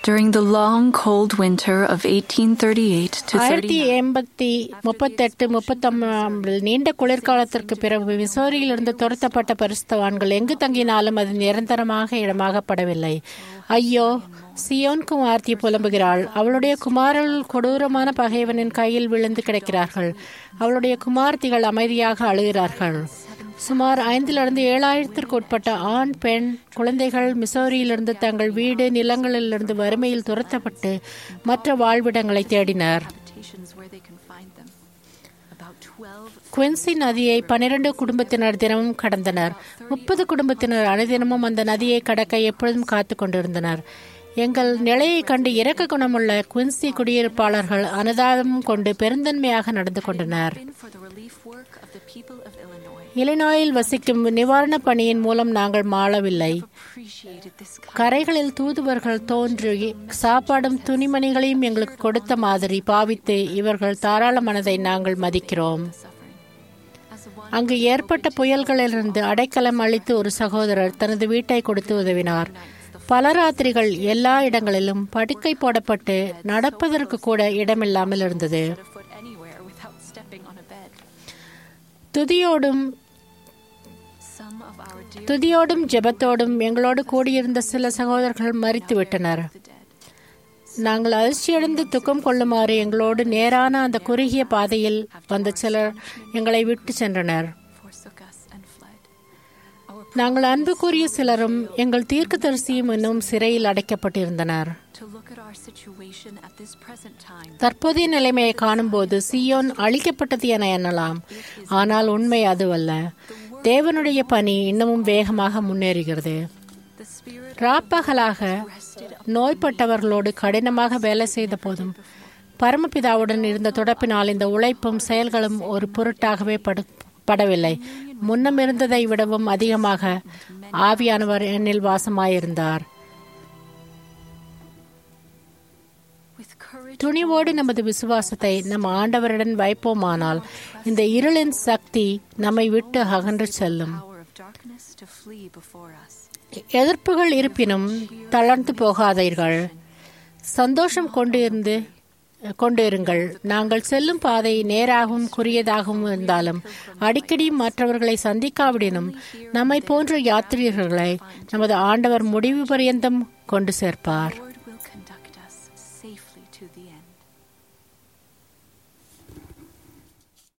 During the long, cold winter of 1838 to ஆயிரத்தி 39, எண்பத்தி முப்பத்தெட்டு முப்பத்தொன்பதில் நீண்ட குளிர்காலத்திற்கு பிறகு மிசோரியிலிருந்து துரத்தப்பட்ட பரிசுத்தவான்கள் எங்கு தங்கினாலும் அது நிரந்தரமாக இடமாகப்படவில்லை ஐயோ சியோன் குமார்த்தி புலம்புகிறாள் அவளுடைய குமாரர்கள் கொடூரமான பகைவனின் கையில் விழுந்து கிடக்கிறார்கள் அவளுடைய குமார்த்திகள் அமைதியாக அழுகிறார்கள் சுமார் ஐந்திலிருந்து ஏழாயிரத்திற்கு உட்பட்ட ஆண் பெண் குழந்தைகள் மிசோரியிலிருந்து தங்கள் வீடு நிலங்களிலிருந்து வறுமையில் துரத்தப்பட்டு மற்ற வாழ்விடங்களை தேடினர் habitations where they can find them. About 12 Quincy நதியை பனிரெண்டு குடும்பத்தினர் தினமும் கடந்தனர் முப்பது குடும்பத்தினர் அனுதினமும் அந்த நதியை கடக்க எப்பொழுதும் காத்து கொண்டிருந்தனர் எங்கள் நிலையை கண்டு இரக்க குணமுள்ள குவின்சி குடியிருப்பாளர்கள் அனுதாபம் கொண்டு பெருந்தன்மையாக நடந்து கொண்டனர் in for the relief work of the people of Illinois. இலினாயில் வசிக்கும் நிவாரணப் பணியின் மூலம் நாங்கள் மாளவில்லை Appreciated this kind கரைகளில் தூதுவர்கள் தோன்றி சாப்பாடும் துணிமணிகளையும் எங்களுக்கு கொடுத்த மாதிரி பாவித்து இவர்கள் தாராள மனதை நாங்கள் மதிக்கிறோம் suffering. As a one அங்கு ஏற்பட்ட புயல்களிலிருந்து அடைக்கலம் அளித்து ஒரு சகோதரர் தனது வீட்டை கொடுத்து உதவினார் பல ராத்திரிகள் எல்லா இடங்களிலும் படுக்கை போடப்பட்டு நடப்பதற்கு கூட இடமில்லாமல் இருந்தது a foot anywhere without stepping on a bed. துதியோடும் Some of our dear துதியோடும் ஜெபத்தோடும் எங்களோடு கூடியிருந்த சில சகோதரர்கள் மறித்து விட்டனர் the dead நாங்கள் அதிர்ச்சியடைந்து துக்கம் கொள்ளுமாறு எங்களோடு நேரான அந்த குறுகிய பாதையில் வந்த சிலர் எங்களை விட்டு சென்றனர் forsook us and fled. Our நாங்கள் அன்பு கூறிய சிலரும் எங்கள் தீர்க்கதரிசியும் இன்னும் சிறையில் அடைக்கப்பட்டிருந்தனர் to look at our situation at this present time தற்போதைய நிலைமையை காணும்போது சியோன் அழிக்கப்பட்டது என எண்ணலாம் ஆனால் உண்மை அதுவல்ல தேவனுடைய பணி இன்னமும் வேகமாக முன்னேறுகிறது the spirit ராப்பகலாக நோய்பட்டவர்களோடு கடினமாக வேலை செய்த போதும் பரமபிதாவுடன் இருந்த தொடப்பினால் இந்த உழைப்பும் செயல்களும் ஒரு பொருட்டாகவே படு படவில்லை முன்னம் இருந்ததை விடவும் அதிகமாக ஆவியானவர் என்னில் வாசமாயிருந்தார் with courage துணிவோடு நமது விசுவாசத்தை நம் ஆண்டவரிடம் வைப்போமானால் இந்த இருளின் சக்தி நம்மை விட்டு அகன்று செல்லும் power of darkness to flee before us. எதிர்ப்புகள் இருப்பினும் தளர்ந்து போகாதீர்கள் சந்தோஷம் கொண்டு இருந்து கொண்டு இருங்கள் நாங்கள் செல்லும் பாதை நேராகவும் குறியதாகவும் இருந்தாலும் அடிக்கடி மற்றவர்களை சந்திக்காவிடனும் நம்மை போன்ற யாத்ரீகர்களை நமது ஆண்டவர் முடிவு பரியந்தம் கொண்டு சேர்ப்பார் Lord